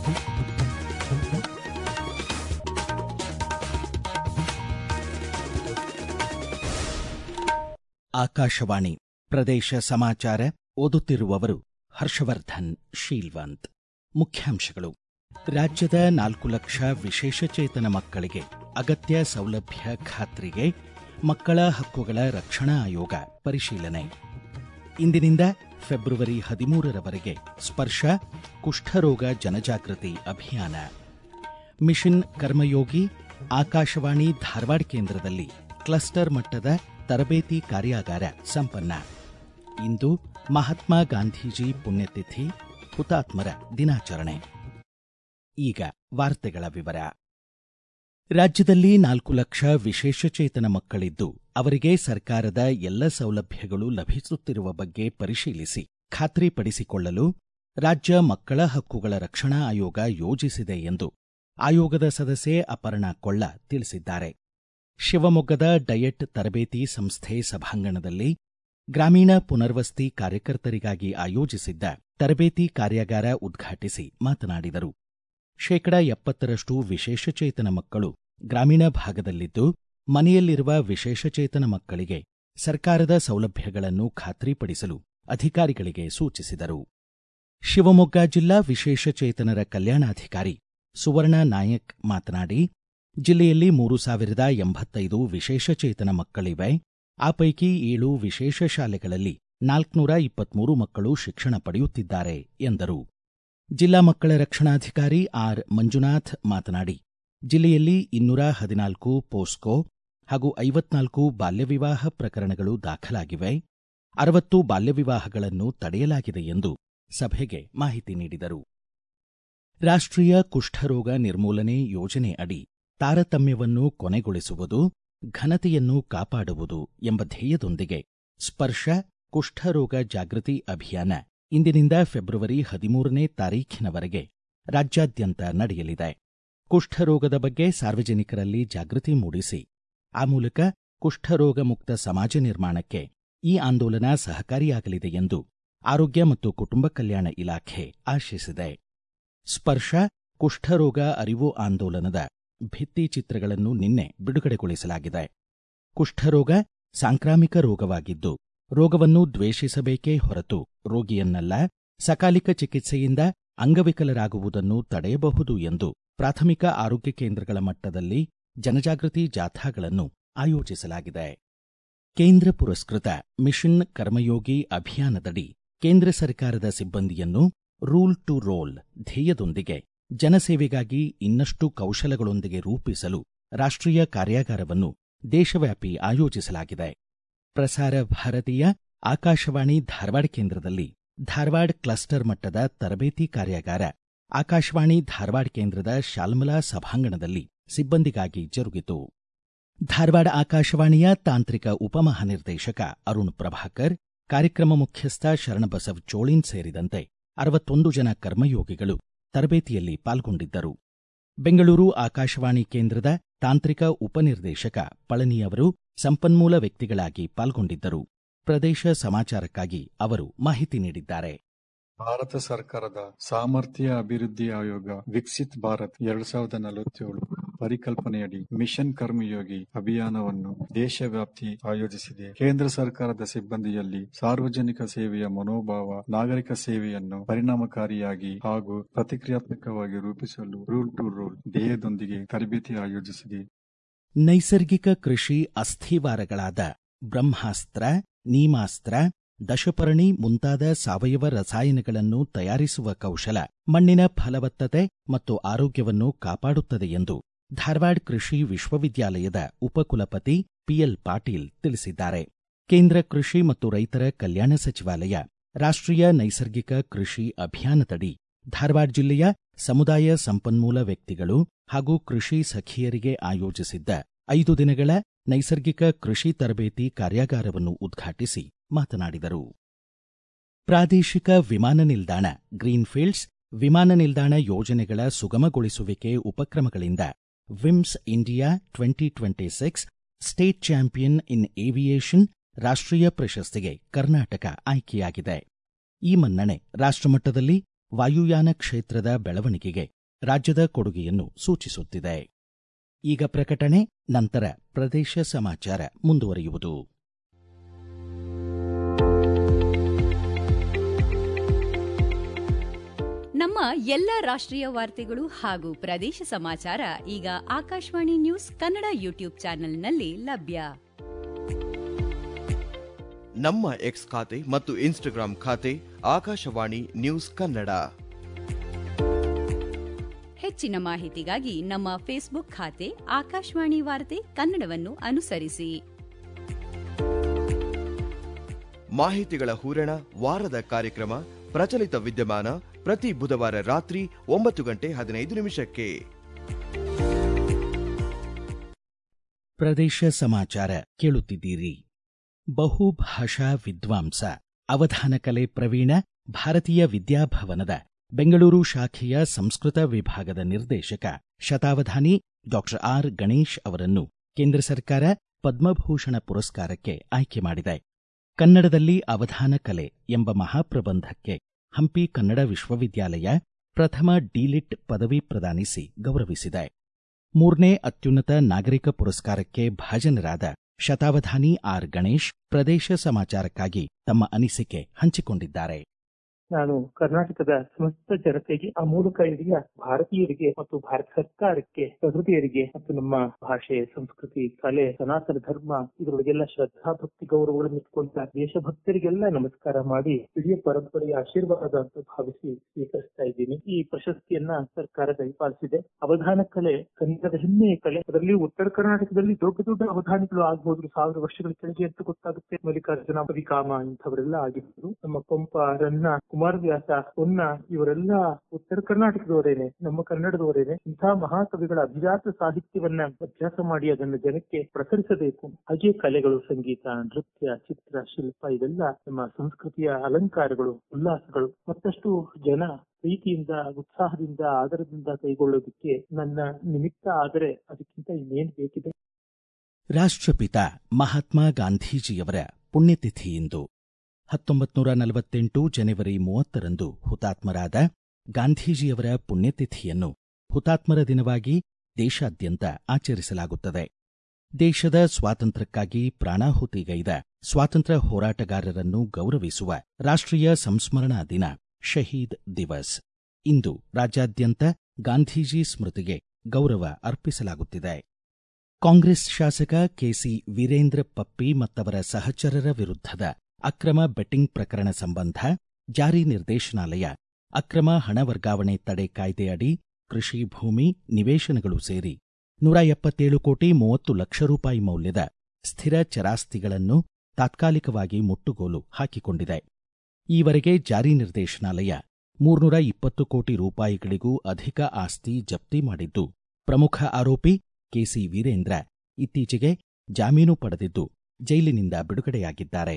ಆಕಾಶವಾಣಿ ಪ್ರದೇಶ ಸಮಾಚಾರ ಓದುತ್ತಿರುವವರು ಹರ್ಷವರ್ಧನ್ ಶೀಲ್ವಂತ್ ಮುಖ್ಯಾಂಶಗಳು ರಾಜ್ಯದ ನಾಲ್ಕು ಲಕ್ಷ ವಿಶೇಷಚೇತನ ಮಕ್ಕಳಿಗೆ ಅಗತ್ಯ ಸೌಲಭ್ಯ ಖಾತ್ರಿಗೆ ಮಕ್ಕಳ ಹಕ್ಕುಗಳ ರಕ್ಷಣಾ ಆಯೋಗ ಪರಿಶೀಲನೆ ಇಂದಿನಿಂದ ಫೆಬ್ರವರಿ ಹದಿಮೂರರವರೆಗೆ ಸ್ಪರ್ಶ ಕುಷ್ಠರೋಗ ಜನಜಾಗೃತಿ ಅಭಿಯಾನ ಮಿಷನ್ ಕರ್ಮಯೋಗಿ ಆಕಾಶವಾಣಿ ಧಾರವಾಡ ಕೇಂದ್ರದಲ್ಲಿ ಕ್ಲಸ್ಟರ್ ಮಟ್ಟದ ತರಬೇತಿ ಕಾರ್ಯಾಗಾರ ಸಂಪನ್ನ ಇಂದು ಮಹಾತ್ಮ ಗಾಂಧೀಜಿ ಪುಣ್ಯತಿಥಿ ಹುತಾತ್ಮರ ದಿನಾಚರಣೆ ಈಗ ವಾರ್ತೆಗಳ ವಿವರ ರಾಜ್ಯದಲ್ಲಿ ನಾಲ್ಕು ಲಕ್ಷ ವಿಶೇಷಚೇತನ ಮಕ್ಕಳಿದ್ದು ಅವರಿಗೆ ಸರ್ಕಾರದ ಎಲ್ಲ ಸೌಲಭ್ಯಗಳು ಲಭಿಸುತ್ತಿರುವ ಬಗ್ಗೆ ಪರಿಶೀಲಿಸಿ ಖಾತ್ರಿಪಡಿಸಿಕೊಳ್ಳಲು ರಾಜ್ಯ ಮಕ್ಕಳ ಹಕ್ಕುಗಳ ರಕ್ಷಣಾ ಆಯೋಗ ಯೋಜಿಸಿದೆ ಎಂದು ಆಯೋಗದ ಸದಸ್ಯೆ ಅಪರ್ಣಾ ಕೊಳ್ಳ ತಿಳಿಸಿದ್ದಾರೆ ಶಿವಮೊಗ್ಗದ ಡಯಟ್ ತರಬೇತಿ ಸಂಸ್ಥೆ ಸಭಾಂಗಣದಲ್ಲಿ ಗ್ರಾಮೀಣ ಪುನರ್ವಸತಿ ಕಾರ್ಯಕರ್ತರಿಗಾಗಿ ಆಯೋಜಿಸಿದ್ದ ತರಬೇತಿ ಕಾರ್ಯಾಗಾರ ಉದ್ಘಾಟಿಸಿ ಮಾತನಾಡಿದರು ಶೇಕಡ ಎಪ್ಪತ್ತರಷ್ಟು ವಿಶೇಷಚೇತನ ಮಕ್ಕಳು ಗ್ರಾಮೀಣ ಭಾಗದಲ್ಲಿದ್ದು ಮನೆಯಲ್ಲಿರುವ ವಿಶೇಷಚೇತನ ಮಕ್ಕಳಿಗೆ ಸರ್ಕಾರದ ಸೌಲಭ್ಯಗಳನ್ನು ಖಾತ್ರಿಪಡಿಸಲು ಅಧಿಕಾರಿಗಳಿಗೆ ಸೂಚಿಸಿದರು ಶಿವಮೊಗ್ಗ ಜಿಲ್ಲಾ ವಿಶೇಷಚೇತನರ ಕಲ್ಯಾಣಾಧಿಕಾರಿ ಸುವರ್ಣ ನಾಯಕ್ ಮಾತನಾಡಿ ಜಿಲ್ಲೆಯಲ್ಲಿ ಮೂರು ಸಾವಿರದ ಎಂಬತ್ತೈದು ವಿಶೇಷಚೇತನ ಮಕ್ಕಳಿವೆ ಆ ಪೈಕಿ ಏಳು ವಿಶೇಷ ಶಾಲೆಗಳಲ್ಲಿ ನಾಲ್ಕುನೂರ ಇಪ್ಪತ್ಮೂರು ಮಕ್ಕಳು ಶಿಕ್ಷಣ ಪಡೆಯುತ್ತಿದ್ದಾರೆ ಎಂದರು ಜಿಲ್ಲಾ ಮಕ್ಕಳ ರಕ್ಷಣಾಧಿಕಾರಿ ಆರ್ ಮಂಜುನಾಥ್ ಮಾತನಾಡಿ ಜಿಲ್ಲೆಯಲ್ಲಿ ಇನ್ನೂರ ಹದಿನಾಲ್ಕು ಪೋಸ್ಕೋ ಹಾಗೂ ಐವತ್ನಾಲ್ಕು ಬಾಲ್ಯವಿವಾಹ ಪ್ರಕರಣಗಳು ದಾಖಲಾಗಿವೆ ಅರವತ್ತು ಬಾಲ್ಯವಿವಾಹಗಳನ್ನು ತಡೆಯಲಾಗಿದೆ ಎಂದು ಸಭೆಗೆ ಮಾಹಿತಿ ನೀಡಿದರು ರಾಷ್ಟ್ರೀಯ ಕುಷ್ಠರೋಗ ನಿರ್ಮೂಲನೆ ಯೋಜನೆ ಅಡಿ ತಾರತಮ್ಯವನ್ನು ಕೊನೆಗೊಳಿಸುವುದು ಘನತೆಯನ್ನು ಕಾಪಾಡುವುದು ಎಂಬ ಧ್ಯೇಯದೊಂದಿಗೆ ಸ್ಪರ್ಶ ಕುಷ್ಠರೋಗ ಜಾಗೃತಿ ಅಭಿಯಾನ ಇಂದಿನಿಂದ ಫೆಬ್ರವರಿ ಹದಿಮೂರನೇ ತಾರೀಖಿನವರೆಗೆ ರಾಜ್ಯಾದ್ಯಂತ ನಡೆಯಲಿದೆ ಕುಷ್ಠರೋಗದ ಬಗ್ಗೆ ಸಾರ್ವಜನಿಕರಲ್ಲಿ ಜಾಗೃತಿ ಮೂಡಿಸಿ ಆ ಮೂಲಕ ಕುಷ್ಠರೋಗ ಮುಕ್ತ ಸಮಾಜ ನಿರ್ಮಾಣಕ್ಕೆ ಈ ಆಂದೋಲನ ಸಹಕಾರಿಯಾಗಲಿದೆ ಎಂದು ಆರೋಗ್ಯ ಮತ್ತು ಕುಟುಂಬ ಕಲ್ಯಾಣ ಇಲಾಖೆ ಆಶಿಸಿದೆ ಸ್ಪರ್ಶ ಕುಷ್ಠರೋಗ ಅರಿವು ಆಂದೋಲನದ ಭಿತ್ತಿ ಚಿತ್ರಗಳನ್ನು ನಿನ್ನೆ ಬಿಡುಗಡೆಗೊಳಿಸಲಾಗಿದೆ ಕುಷ್ಠರೋಗ ಸಾಂಕ್ರಾಮಿಕ ರೋಗವಾಗಿದ್ದು ರೋಗವನ್ನು ದ್ವೇಷಿಸಬೇಕೇ ಹೊರತು ರೋಗಿಯನ್ನಲ್ಲ ಸಕಾಲಿಕ ಚಿಕಿತ್ಸೆಯಿಂದ ಅಂಗವಿಕಲರಾಗುವುದನ್ನು ತಡೆಯಬಹುದು ಎಂದು ಪ್ರಾಥಮಿಕ ಆರೋಗ್ಯ ಕೇಂದ್ರಗಳ ಮಟ್ಟದಲ್ಲಿ ಜನಜಾಗೃತಿ ಜಾಥಾಗಳನ್ನು ಆಯೋಜಿಸಲಾಗಿದೆ ಕೇಂದ್ರ ಪುರಸ್ಕೃತ ಮಿಷನ್ ಕರ್ಮಯೋಗಿ ಅಭಿಯಾನದಡಿ ಕೇಂದ್ರ ಸರ್ಕಾರದ ಸಿಬ್ಬಂದಿಯನ್ನು ರೂಲ್ ಟು ರೋಲ್ ಧ್ಯೇಯದೊಂದಿಗೆ ಜನಸೇವೆಗಾಗಿ ಇನ್ನಷ್ಟು ಕೌಶಲಗಳೊಂದಿಗೆ ರೂಪಿಸಲು ರಾಷ್ಟ್ರೀಯ ಕಾರ್ಯಾಗಾರವನ್ನು ದೇಶವ್ಯಾಪಿ ಆಯೋಜಿಸಲಾಗಿದೆ ಪ್ರಸಾರ ಭಾರತೀಯ ಆಕಾಶವಾಣಿ ಧಾರವಾಡ ಕೇಂದ್ರದಲ್ಲಿ ಧಾರವಾಡ ಕ್ಲಸ್ಟರ್ ಮಟ್ಟದ ತರಬೇತಿ ಕಾರ್ಯಾಗಾರ ಆಕಾಶವಾಣಿ ಧಾರವಾಡ ಕೇಂದ್ರದ ಶಾಲ್ಮಲಾ ಸಭಾಂಗಣದಲ್ಲಿ ಸಿಬ್ಬಂದಿಗಾಗಿ ಜರುಗಿತು ಧಾರವಾಡ ಆಕಾಶವಾಣಿಯ ತಾಂತ್ರಿಕ ಉಪಮಹಾನಿರ್ದೇಶಕ ಅರುಣ್ ಪ್ರಭಾಕರ್ ಕಾರ್ಯಕ್ರಮ ಮುಖ್ಯಸ್ಥ ಶರಣಬಸವ್ ಚೋಳಿನ್ ಸೇರಿದಂತೆ ಅರವತ್ತೊಂದು ಜನ ಕರ್ಮಯೋಗಿಗಳು ತರಬೇತಿಯಲ್ಲಿ ಪಾಲ್ಗೊಂಡಿದ್ದರು ಬೆಂಗಳೂರು ಆಕಾಶವಾಣಿ ಕೇಂದ್ರದ ತಾಂತ್ರಿಕ ಉಪನಿರ್ದೇಶಕ ಪಳನಿ ಅವರು ಸಂಪನ್ಮೂಲ ವ್ಯಕ್ತಿಗಳಾಗಿ ಪಾಲ್ಗೊಂಡಿದ್ದರು ಪ್ರದೇಶ ಸಮಾಚಾರಕ್ಕಾಗಿ ಅವರು ಮಾಹಿತಿ ನೀಡಿದ್ದಾರೆ ಭಾರತ ಸರ್ಕಾರದ ಸಾಮರ್ಥ್ಯ ಅಭಿವೃದ್ಧಿ ಆಯೋಗ ವಿಕಸಿತ್ ಭಾರತ್ ಎರಡ್ ಸಾವಿರದ ನಲವತ್ತೇಳು ಪರಿಕಲ್ಪನೆಯಡಿ ಮಿಷನ್ ಕರ್ಮಯೋಗಿ ಅಭಿಯಾನವನ್ನು ದೇಶವ್ಯಾಪ್ತಿ ಆಯೋಜಿಸಿದೆ ಕೇಂದ್ರ ಸರ್ಕಾರದ ಸಿಬ್ಬಂದಿಯಲ್ಲಿ ಸಾರ್ವಜನಿಕ ಸೇವೆಯ ಮನೋಭಾವ ನಾಗರಿಕ ಸೇವೆಯನ್ನು ಪರಿಣಾಮಕಾರಿಯಾಗಿ ಹಾಗೂ ಪ್ರತಿಕ್ರಿಯಾತ್ಮಕವಾಗಿ ರೂಪಿಸಲು ರೂಲ್ ಟು ರೂಲ್ ಧ್ಯೇಯದೊಂದಿಗೆ ತರಬೇತಿ ಆಯೋಜಿಸಿದೆ ನೈಸರ್ಗಿಕ ಕೃಷಿ ಅಸ್ಥಿವಾರಗಳಾದ ಬ್ರಹ್ಮಾಸ್ತ್ರ ನೀಮಾಸ್ತ್ರ ದಶಪರ್ಣಿ ಮುಂತಾದ ಸಾವಯವ ರಸಾಯನಗಳನ್ನು ತಯಾರಿಸುವ ಕೌಶಲ ಮಣ್ಣಿನ ಫಲವತ್ತತೆ ಮತ್ತು ಆರೋಗ್ಯವನ್ನು ಕಾಪಾಡುತ್ತದೆ ಎಂದು ಧಾರವಾಡ ಕೃಷಿ ವಿಶ್ವವಿದ್ಯಾಲಯದ ಉಪಕುಲಪತಿ ಪಿಎಲ್ ಪಾಟೀಲ್ ತಿಳಿಸಿದ್ದಾರೆ ಕೇಂದ್ರ ಕೃಷಿ ಮತ್ತು ರೈತರ ಕಲ್ಯಾಣ ಸಚಿವಾಲಯ ರಾಷ್ಟ್ರೀಯ ನೈಸರ್ಗಿಕ ಕೃಷಿ ಅಭಿಯಾನದಡಿ ಧಾರವಾಡ ಜಿಲ್ಲೆಯ ಸಮುದಾಯ ಸಂಪನ್ಮೂಲ ವ್ಯಕ್ತಿಗಳು ಹಾಗೂ ಕೃಷಿ ಸಖಿಯರಿಗೆ ಆಯೋಜಿಸಿದ್ದ ಐದು ದಿನಗಳ ನೈಸರ್ಗಿಕ ಕೃಷಿ ತರಬೇತಿ ಕಾರ್ಯಾಗಾರವನ್ನು ಉದ್ಘಾಟಿಸಿ ಮಾತನಾಡಿದರು ಪ್ರಾದೇಶಿಕ ವಿಮಾನ ನಿಲ್ದಾಣ ಗ್ರೀನ್ಫೀಲ್ಡ್ಸ್ ವಿಮಾನ ನಿಲ್ದಾಣ ಯೋಜನೆಗಳ ಸುಗಮಗೊಳಿಸುವಿಕೆ ಉಪಕ್ರಮಗಳಿಂದ wins India twenty twenty six state champion in aviation ರಾಷ್ಟ್ರೀಯ ಪ್ರಶಸ್ತಿಗೆ ಕರ್ನಾಟಕ ಆಯ್ಕೆಯಾಗಿದೆ ಈ ಮನ್ನಣೆ ರಾಷ್ಟ್ರಮಟ್ಟದಲ್ಲಿ ವಾಯುಯಾನ ಕ್ಷೇತ್ರದ ಬೆಳವಣಿಗೆಗೆ ರಾಜ್ಯದ ಕೊಡುಗೆಯನ್ನು ಸೂಚಿಸುತ್ತಿದೆ ಈಗ ಪ್ರಕಟಣೆ ನಂತರ ಪ್ರದೇಶ ಸಮಾಚಾರ ಮುಂದುವರಿಯುವುದು ನಮ್ಮ ಎಲ್ಲ ರಾಷ್ಟ್ರೀಯ ವಾರ್ತೆಗಳು ಹಾಗೂ ಪ್ರದೇಶ ಸಮಾಚಾರ ಈಗ ಆಕಾಶವಾಣಿ ನ್ಯೂಸ್ ಕನ್ನಡ ಯೂಟ್ಯೂಬ್ ಚಾನೆಲ್ನಲ್ಲಿ ಲಭ್ಯ ನಮ್ಮ ಎಕ್ಸ್ ಖಾತೆ ಮತ್ತು ಇನ್ಸ್ಟಾಗ್ರಾಂ ಖಾತೆ ಆಕಾಶವಾಣಿ ನ್ಯೂಸ್ ಕನ್ನಡ ಹೆಚ್ಚಿನ ಮಾಹಿತಿಗಾಗಿ ನಮ್ಮ ಫೇಸ್ಬುಕ್ ಖಾತೆ ಆಕಾಶವಾಣಿ ವಾರ್ತೆ ಕನ್ನಡವನ್ನು ಅನುಸರಿಸಿ ಮಾಹಿತಿಗಳ ಹೂರಣ ವಾರದ ಕಾರ್ಯಕ್ರಮ ಪ್ರಚಲಿತ ವಿದ್ಯಮಾನ ಪ್ರತಿ ಬುಧವಾರ ರಾತ್ರಿ ಒಂಬತ್ತು ಗಂಟೆ ಹದಿನೈದು ನಿಮಿಷಕ್ಕೆ ಪ್ರದೇಶ ಸಮಾಚಾರ ಕೇಳುತ್ತಿದ್ದೀರಿ ಬಹುಭಾಷಾ ವಿದ್ವಾಂಸ ಅವಧಾನಕಲೆ ಪ್ರವೀಣ ಭಾರತೀಯ ವಿದ್ಯಾಭವನದ ಬೆಂಗಳೂರು ಶಾಖೆಯ ಸಂಸ್ಕೃತ ವಿಭಾಗದ ನಿರ್ದೇಶಕ ಶತಾವಧಾನಿ ಡಾಕ್ಟರ್ ಆರ್ ಗಣೇಶ್ ಅವರನ್ನು ಕೇಂದ್ರ ಸರ್ಕಾರ ಪದ್ಮಭೂಷಣ ಪುರಸ್ಕಾರಕ್ಕೆ ಆಯ್ಕೆ ಮಾಡಿದೆ ಕನ್ನಡದಲ್ಲಿ ಅವಧಾನ ಕಲೆ ಎಂಬ ಮಹಾಪ್ರಬಂಧಕ್ಕೆ ಹಂಪಿ ಕನ್ನಡ ವಿಶ್ವವಿದ್ಯಾಲಯ ಪ್ರಥಮ ಡಿಲಿಟ್ ಪದವಿ ಪ್ರದಾನಿಸಿ ಗೌರವಿಸಿದೆ ಮೂರನೇ ಅತ್ಯುನ್ನತ ನಾಗರಿಕ ಪುರಸ್ಕಾರಕ್ಕೆ ಭಾಜನರಾದ ಶತಾವಧಾನಿ ಆರ್ ಗಣೇಶ್ ಪ್ರದೇಶ ಸಮಾಚಾರಕ್ಕಾಗಿ ತಮ್ಮ ಅನಿಸಿಕೆ ಹಂಚಿಕೊಂಡಿದ್ದಾರೆ ನಾನು ಕರ್ನಾಟಕದ ಸಮಸ್ತ ಜನತೆಗೆ ಆ ಮೂಲಕ ಇಡೀ ಭಾರತೀಯರಿಗೆ ಮತ್ತು ಭಾರತ ಸರ್ಕಾರಕ್ಕೆ ಪ್ರಕೃತಿಯರಿಗೆ ಮತ್ತು ನಮ್ಮ ಭಾಷೆ ಸಂಸ್ಕೃತಿ ಕಲೆ ಸನಾತನ ಧರ್ಮ ಇದರೊಳಗೆಲ್ಲ ಶ್ರದ್ಧಾ ಭಕ್ತಿ ಗೌರವಗಳನ್ನು ಇಟ್ಕೊಂಡ ದೇಶಭಕ್ತರಿಗೆಲ್ಲ ನಮಸ್ಕಾರ ಮಾಡಿ ಇಡೀ ಪರಂಪರೆಯ ಆಶೀರ್ವಾದ ಅಂತ ಭಾವಿಸಿ ಸ್ವೀಕರಿಸ್ತಾ ಇದ್ದೀನಿ ಈ ಪ್ರಶಸ್ತಿಯನ್ನ ಸರ್ಕಾರ ದಯಪಾಲಿಸಿದೆ ಅವಧಾನ ಕಲೆ ಕನ್ನಡದ ಹೆಮ್ಮೆಯ ಕಲೆ ಅದರಲ್ಲಿ ಉತ್ತರ ಕರ್ನಾಟಕದಲ್ಲಿ ದೊಡ್ಡ ದೊಡ್ಡ ಅವಧಾನಿಗಳು ಆಗ್ಬೋದು ಸಾವಿರ ವರ್ಷಗಳ ಕೆಳಗೆ ಅಂತ ಗೊತ್ತಾಗುತ್ತೆ ಮಲ್ಲಿಕಾರ್ಜುನ ಕವಿಕಾಮ ಇಂಥವರೆಲ್ಲ ಆಗಿದ್ರು ನಮ್ಮ ಪಂಪ ರನ್ನ ಕುಮಾರವ್ಯಾಸ ಹೊನ್ನ ಇವರೆಲ್ಲ ಉತ್ತರ ಕರ್ನಾಟಕದವರೇನೆ ನಮ್ಮ ಕನ್ನಡದವರೇನೆ ಇಂತಹ ಮಹಾಕವಿಗಳ ಅಭಿಜಾತ ಸಾಹಿತ್ಯವನ್ನ ಅಭ್ಯಾಸ ಮಾಡಿ ಅದನ್ನು ಜನಕ್ಕೆ ಪ್ರಸರಿಸಬೇಕು ಹಾಗೆ ಕಲೆಗಳು ಸಂಗೀತ ನೃತ್ಯ ಚಿತ್ರ ಶಿಲ್ಪ ಇವೆಲ್ಲ ನಮ್ಮ ಸಂಸ್ಕೃತಿಯ ಅಲಂಕಾರಗಳು ಉಲ್ಲಾಸಗಳು ಮತ್ತಷ್ಟು ಜನ ಪ್ರೀತಿಯಿಂದ ಉತ್ಸಾಹದಿಂದ ಆದರದಿಂದ ಕೈಗೊಳ್ಳೋದಕ್ಕೆ ನನ್ನ ನಿಮಿತ್ತ ಆದರೆ ಅದಕ್ಕಿಂತ ಇನ್ನೇನು ಬೇಕಿದೆ ರಾಷ್ಟ್ರಪಿತ ಮಹಾತ್ಮ ಗಾಂಧೀಜಿಯವರ ಪುಣ್ಯತಿಥಿ ಇಂದು ಹತ್ತೊಂಬತ್ತು ನೂರ ನಲವತ್ತೆಂಟು ಜನವರಿ ಮೂವತ್ತರಂದು ಹುತಾತ್ಮರಾದ ಗಾಂಧೀಜಿಯವರ ಪುಣ್ಯತಿಥಿಯನ್ನು ಹುತಾತ್ಮರ ದಿನವಾಗಿ ದೇಶಾದ್ಯಂತ ಆಚರಿಸಲಾಗುತ್ತದೆ ದೇಶದ ಸ್ವಾತಂತ್ರ್ಯಕ್ಕಾಗಿ ಪ್ರಾಣಾಹುತಿಗೈದ ಸ್ವಾತಂತ್ರ್ಯ ಹೋರಾಟಗಾರರನ್ನು ಗೌರವಿಸುವ ರಾಷ್ಟ್ರೀಯ ಸಂಸ್ಮರಣಾ ದಿನ ಶಹೀದ್ ದಿವಸ್ ಇಂದು ರಾಜ್ಯಾದ್ಯಂತ ಗಾಂಧೀಜಿ ಸ್ಮೃತಿಗೆ ಗೌರವ ಅರ್ಪಿಸಲಾಗುತ್ತಿದೆ ಕಾಂಗ್ರೆಸ್ ಶಾಸಕ ಕೆಸಿ ವೀರೇಂದ್ರ ಪಪ್ಪಿ ಮತ್ತವರ ಸಹಚರರ ವಿರುದ್ಧದ ಅಕ್ರಮ ಬೆಟ್ಟಿಂಗ್ ಪ್ರಕರಣ ಸಂಬಂಧ ಜಾರಿ ನಿರ್ದೇಶನಾಲಯ ಅಕ್ರಮ ಹಣ ವರ್ಗಾವಣೆ ತಡೆ ಕಾಯ್ದೆಯಡಿ ಕೃಷಿ ಭೂಮಿ ನಿವೇಶನಗಳು ಸೇರಿ ನೂರ ಎಪ್ಪತ್ತೇಳು ಕೋಟಿ ಮೂವತ್ತು ಲಕ್ಷ ರೂಪಾಯಿ ಮೌಲ್ಯದ ಸ್ಥಿರ ಚರಾಸ್ತಿಗಳನ್ನು ತಾತ್ಕಾಲಿಕವಾಗಿ ಮುಟ್ಟುಗೋಲು ಹಾಕಿಕೊಂಡಿದೆ ಈವರೆಗೆ ಜಾರಿ ನಿರ್ದೇಶನಾಲಯ ಮೂರ್ನೂರ ಇಪ್ಪತ್ತು ಕೋಟಿ ರೂಪಾಯಿಗಳಿಗೂ ಅಧಿಕ ಆಸ್ತಿ ಜಪ್ತಿ ಮಾಡಿದ್ದು ಪ್ರಮುಖ ಆರೋಪಿ ಕೆಸಿ ವೀರೇಂದ್ರ ಇತ್ತೀಚೆಗೆ ಜಾಮೀನು ಪಡೆದಿದ್ದು ಜೈಲಿನಿಂದ ಬಿಡುಗಡೆಯಾಗಿದ್ದಾರೆ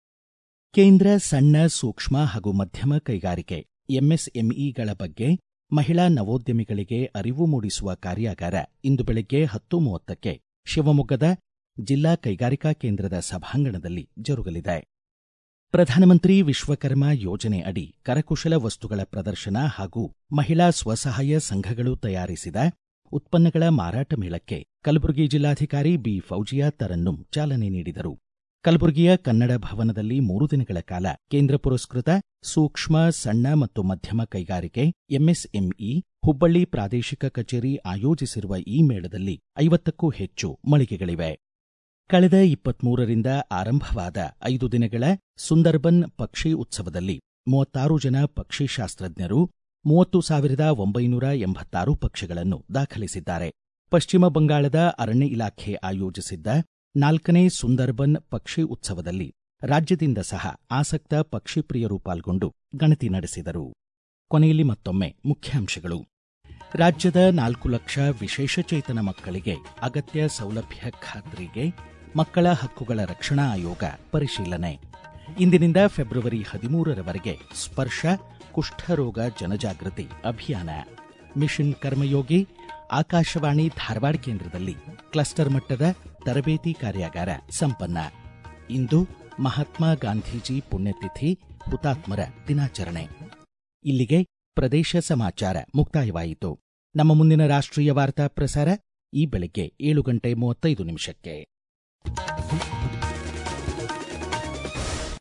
ಕೇಂದ್ರ ಸಣ್ಣ ಸೂಕ್ಷ್ಮ ಹಾಗೂ ಮಧ್ಯಮ ಕೈಗಾರಿಕೆ ಎಂಎಸ್ಎಂಇಗಳ ಬಗ್ಗೆ ಮಹಿಳಾ ನವೋದ್ಯಮಿಗಳಿಗೆ ಅರಿವು ಮೂಡಿಸುವ ಕಾರ್ಯಾಗಾರ ಇಂದು ಬೆಳಗ್ಗೆ ಹತ್ತು ಮೂವತ್ತಕ್ಕೆ ಶಿವಮೊಗ್ಗದ ಜಿಲ್ಲಾ ಕೈಗಾರಿಕಾ ಕೇಂದ್ರದ ಸಭಾಂಗಣದಲ್ಲಿ ಜರುಗಲಿದೆ ಪ್ರಧಾನಮಂತ್ರಿ ವಿಶ್ವಕರ್ಮ ಯೋಜನೆ ಅಡಿ ಕರಕುಶಲ ವಸ್ತುಗಳ ಪ್ರದರ್ಶನ ಹಾಗೂ ಮಹಿಳಾ ಸ್ವಸಹಾಯ ಸಂಘಗಳು ತಯಾರಿಸಿದ ಉತ್ಪನ್ನಗಳ ಮಾರಾಟ ಮೇಳಕ್ಕೆ ಕಲಬುರಗಿ ಜಿಲ್ಲಾಧಿಕಾರಿ ಬಿ ಫೌಜಿಯಾ ತರನ್ನುಂ ಚಾಲನೆ ನೀಡಿದರು ಕಲಬುರಗಿಯ ಕನ್ನಡ ಭವನದಲ್ಲಿ ಮೂರು ದಿನಗಳ ಕಾಲ ಕೇಂದ್ರ ಪುರಸ್ಕೃತ ಸೂಕ್ಷ್ಮ ಸಣ್ಣ ಮತ್ತು ಮಧ್ಯಮ ಕೈಗಾರಿಕೆ ಎಂಎಸ್ಎಂಇ ಹುಬ್ಬಳ್ಳಿ ಪ್ರಾದೇಶಿಕ ಕಚೇರಿ ಆಯೋಜಿಸಿರುವ ಈ ಮೇಳದಲ್ಲಿ ಐವತ್ತಕ್ಕೂ ಹೆಚ್ಚು ಮಳಿಗೆಗಳಿವೆ ಕಳೆದ ಇಪ್ಪತ್ಮೂರರಿಂದ ಆರಂಭವಾದ ಐದು ದಿನಗಳ ಸುಂದರ್ಬನ್ ಪಕ್ಷಿ ಉತ್ಸವದಲ್ಲಿ ಮೂವತ್ತಾರು ಜನ ಪಕ್ಷಿಶಾಸ್ತ್ರಜ್ಞರು ಮೂವತ್ತು ಸಾವಿರದ ಒಂಬೈನೂರ ಎಂಬತ್ತಾರು ಪಕ್ಷಿಗಳನ್ನು ದಾಖಲಿಸಿದ್ದಾರೆ ಪಶ್ಚಿಮ ಬಂಗಾಳದ ಅರಣ್ಯ ಇಲಾಖೆ ಆಯೋಜಿಸಿದ್ದ ನಾಲ್ಕನೇ ಸುಂದರ್ಬನ್ ಪಕ್ಷಿ ಉತ್ಸವದಲ್ಲಿ ರಾಜ್ಯದಿಂದ ಸಹ ಆಸಕ್ತ ಪಕ್ಷಿ ಪ್ರಿಯರು ಪಾಲ್ಗೊಂಡು ಗಣತಿ ನಡೆಸಿದರು ಕೊನೆಯಲ್ಲಿ ಮತ್ತೊಮ್ಮೆ ಮುಖ್ಯಾಂಶಗಳು ರಾಜ್ಯದ ನಾಲ್ಕು ಲಕ್ಷ ವಿಶೇಷಚೇತನ ಮಕ್ಕಳಿಗೆ ಅಗತ್ಯ ಸೌಲಭ್ಯ ಖಾತ್ರಿಗೆ ಮಕ್ಕಳ ಹಕ್ಕುಗಳ ರಕ್ಷಣಾ ಆಯೋಗ ಪರಿಶೀಲನೆ ಇಂದಿನಿಂದ ಫೆಬ್ರವರಿ ಹದಿಮೂರರವರೆಗೆ ಸ್ಪರ್ಶ ಕುಷ್ಠರೋಗ ಜನಜಾಗೃತಿ ಅಭಿಯಾನ ಮಿಷನ್ ಕರ್ಮಯೋಗಿ ಆಕಾಶವಾಣಿ ಧಾರವಾಡ ಕೇಂದ್ರದಲ್ಲಿ ಕ್ಲಸ್ಟರ್ ಮಟ್ಟದ ತರಬೇತಿ ಕಾರ್ಯಾಗಾರ ಸಂಪನ್ನ ಇಂದು ಮಹಾತ್ಮ ಗಾಂಧೀಜಿ ಪುಣ್ಯತಿಥಿ ಹುತಾತ್ಮರ ದಿನಾಚರಣೆ ಇಲ್ಲಿಗೆ ಪ್ರದೇಶ ಸಮಾಚಾರ ಮುಕ್ತಾಯವಾಯಿತು ನಮ್ಮ ಮುಂದಿನ ರಾಷ್ಟ್ರೀಯ ವಾರ್ತಾ ಪ್ರಸಾರ ಈ ಬೆಳಗ್ಗೆ ಏಳು ಗಂಟೆ ಮೂವತ್ತೈದು ನಿಮಿಷಕ್ಕೆ